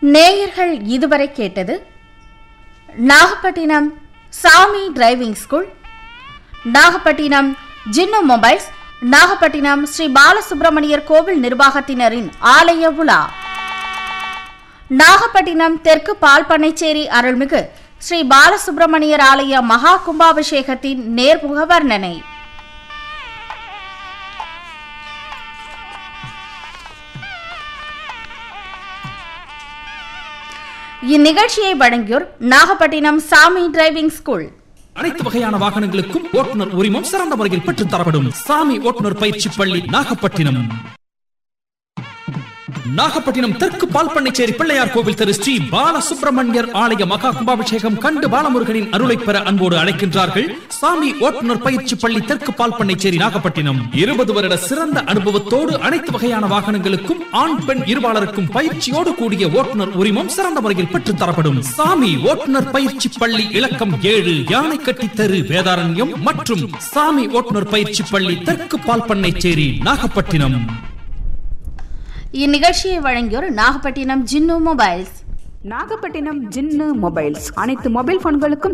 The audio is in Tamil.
நேயர்கள் இதுவரை கேட்டது Nagapattinam Sami driving school Nagapattinam Jinnu mobiles Nagapattinam Sri Balasubramaniar கோவில் நிர்வாகத்தினரின் ஆலய உலா நாகப்பட்டினம் தெற்கு பால்பனைச்சேரி அருள்மிகு ஸ்ரீ பாலசுப்பிரமணியர் ஆலய மகா கும்பாபிஷேகத்தின் நேர்முக வர்ணனை இந்நிகழ்ச்சியை வழங்கியோர் நாகப்பட்டினம் சாமி டிரைவிங் ஸ்கூல் அனைத்து வகையான வாகனங்களுக்கும் ஓட்டுநர் உரிமம் சிறந்த முறையில் பெற்றுத் தரப்படும் சாமி ஓட்டுநர் பயிற்சி பள்ளி நாகப்பட்டினம் நாகப்பட்டினம் தெற்கு பால்பண்ணைச்சேரி பிள்ளையார் கோவில் திரு ஸ்ரீ பாலசுப்பிரமணியர் ஆலய மகா கும்பாபிஷேகம் கண்டு பாலமுருகனின் அருளை பெற அன்போடு அழைக்கின்றார்கள் சாமி ஓட்டுநர் பயிற்சி பள்ளி தெற்கு பால்பண்ணைச்சேரி நாகப்பட்டினம் இருபது வருட சிறந்த அனுபவத்தோடு அனைத்து வகையான வாகனங்களுக்கும் ஆண் பெண் இருபாலருக்கும் பயிற்சியோடு கூடிய ஓட்டுநர் உரிமம் சிறந்த முறையில் பெற்றுத் தரப்படும் சாமி ஓட்டுநர் பயிற்சி பள்ளி இலக்கம் ஏழு யானைக்கட்டி தெரு வேதாரண்யம் மற்றும் சாமி ஓட்டுநர் பயிற்சி பள்ளி தெற்கு பால்பண்ணைச்சேரி நாகப்பட்டினம் இந்நிகழ்ச்சியை வழங்கியோர் நாகப்பட்டினம் ஜின்னு மொபைல்ஸ் நாகப்பட்டினம் ஜின்னு மொபைல்ஸ் அனைத்து மொபைல் போன்களுக்கும்